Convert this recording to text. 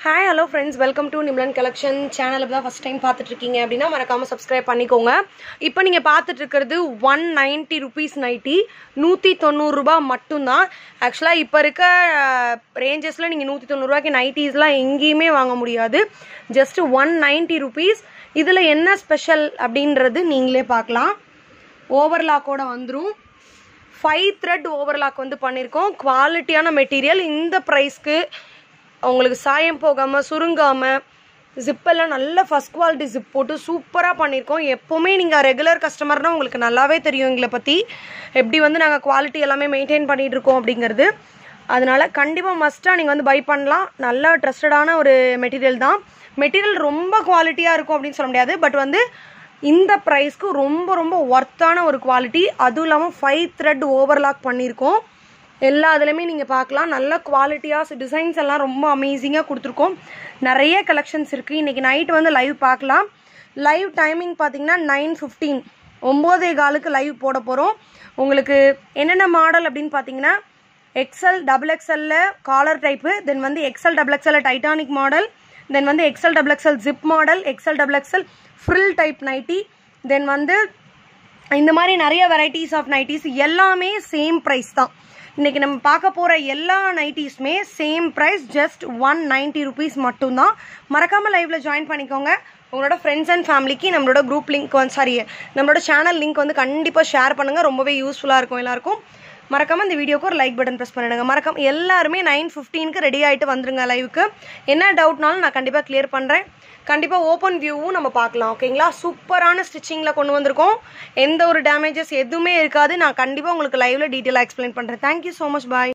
hi hello friends welcome to நிம்லன் collection channel தான் first time பார்த்துட்டு இருக்கீங்க அப்படின்னா மறக்காமல் சப்ஸ்கிரைப் பண்ணிக்கோங்க இப்போ நீங்கள் பார்த்துட்டு இருக்கிறது ஒன் நைன்ட்டி ருபீஸ் நைட்டி நூற்றி தொண்ணூறுரூபா மட்டும்தான் ஆக்சுவலாக இப்போ இருக்க ரேஞ்சஸில் நீங்கள் நூற்றி தொண்ணூறுரூவாய்க்கு நைட்டிஸ்லாம் எங்கேயுமே வாங்க முடியாது ஜஸ்ட் ஒன் நைன்ட்டி ருபீஸ் இதில் என்ன ஸ்பெஷல் அப்படின்றது நீங்களே பார்க்கலாம் ஓவர்லாக்கோட வந்துடும் ஃபைவ் த்ரெட் ஓவர்லாக் வந்து பண்ணியிருக்கோம் குவாலிட்டியான மெட்டீரியல் இந்த ப்ரைஸ்க்கு உங்களுக்கு சாயம் போகாமல் சுருங்காமல் ஜிப்பெல்லாம் நல்ல ஃபஸ்ட் குவாலிட்டி ஜிப் போட்டு சூப்பராக பண்ணியிருக்கோம் எப்போவுமே நீங்கள் ரெகுலர் கஸ்டமர்னால் உங்களுக்கு நல்லாவே தெரியும் எங்களை பற்றி எப்படி வந்து நாங்கள் குவாலிட்டி எல்லாமே மெயின்டைன் பண்ணிகிட்டு இருக்கோம் அப்படிங்கிறது அதனால் கண்டிப்பாக மஸ்ட்டாக நீங்கள் வந்து பை பண்ணலாம் நல்ல ட்ரஸ்டடான ஒரு மெட்டீரியல் தான் மெட்டீரியல் ரொம்ப குவாலிட்டியாக இருக்கும் அப்படின்னு சொல்ல முடியாது பட் வந்து இந்த ப்ரைஸ்க்கு ரொம்ப ரொம்ப ஒர்த்தான ஒரு குவாலிட்டி அதுவும் இல்லாமல் ஃபைவ் த்ரெட் ஓவர்லாக் பண்ணியிருக்கோம் எல்லா இதுலையுமே நீங்கள் பார்க்கலாம் நல்ல குவாலிட்டியாக டிசைன்ஸ் எல்லாம் ரொம்ப அமேசிங்காக கொடுத்துருக்கோம் நிறைய கலெக்ஷன்ஸ் இருக்குது இன்றைக்கி நைட் வந்து லைவ் பார்க்கலாம் லைவ் டைமிங் பார்த்தீங்கன்னா நைன் ஃபிஃப்டீன் ஒம்போதே காலுக்கு லைவ் போட போகிறோம் உங்களுக்கு என்னென்ன மாடல் அப்படின்னு பார்த்தீங்கன்னா எக்ஸல் டபுள் எக்ஸல்ல காலர் டைப்பு தென் வந்து எக்ஸல் டபுள் எக்ஸல்ல டைட்டானிக் மாடல் தென் வந்து XL double XL zip model XL double XL frill type nighty then வந்து இந்த மாதிரி நிறைய வெரைட்டிஸ் ஆஃப் நைட்டிஸ் எல்லாமே சேம் ப்ரைஸ் தான் இன்றைக்கி நம்ம பார்க்க போகிற எல்லா நைட்டிஸுமே same price just one ninety rupees மட்டும்தான் மறக்காமல் லைவில் ஜாயின் பண்ணிக்கோங்க உங்களோட ஃப்ரெண்ட்ஸ் அண்ட் ஃபேமிலிக்கு நம்மளோட குரூப் லிங்க் வந்து சாரி நம்மளோட சேனல் லிங்க் வந்து கண்டிப்பாக ஷேர் பண்ணுங்கள் ரொம்பவே யூஸ்ஃபுல்லாக இருக்கும் எல்லாருக்கும் மறக்காமல் இந்த வீடியோக்கு ஒரு லைக் பட்டன் ப்ரெஸ் பண்ணிடுங்க மறக்காம எல்லாருமே நைன் ஃபிஃப்டீனுக்கு ரெடி ஆகிட்டு வந்துருங்க லைவுக்கு என்ன டவுட்னாலும் நான் கண்டிப்பாக கிளியர் பண்ணுறேன் கண்டிப்பாக ஓப்பன் வியூவும் நம்ம பார்க்கலாம் ஓகேங்களா சூப்பரான ஸ்டிச்சிங்கில் கொண்டு வந்திருக்கோம் எந்த ஒரு டேமேஜஸ் எதுவுமே இருக்காது நான் கண்டிப்பாக உங்களுக்கு லைவில் டீட்டெயிலாக எக்ஸ்பிளைன் பண்ணுறேன் தேங்க்யூ ஸோ மச் பாய்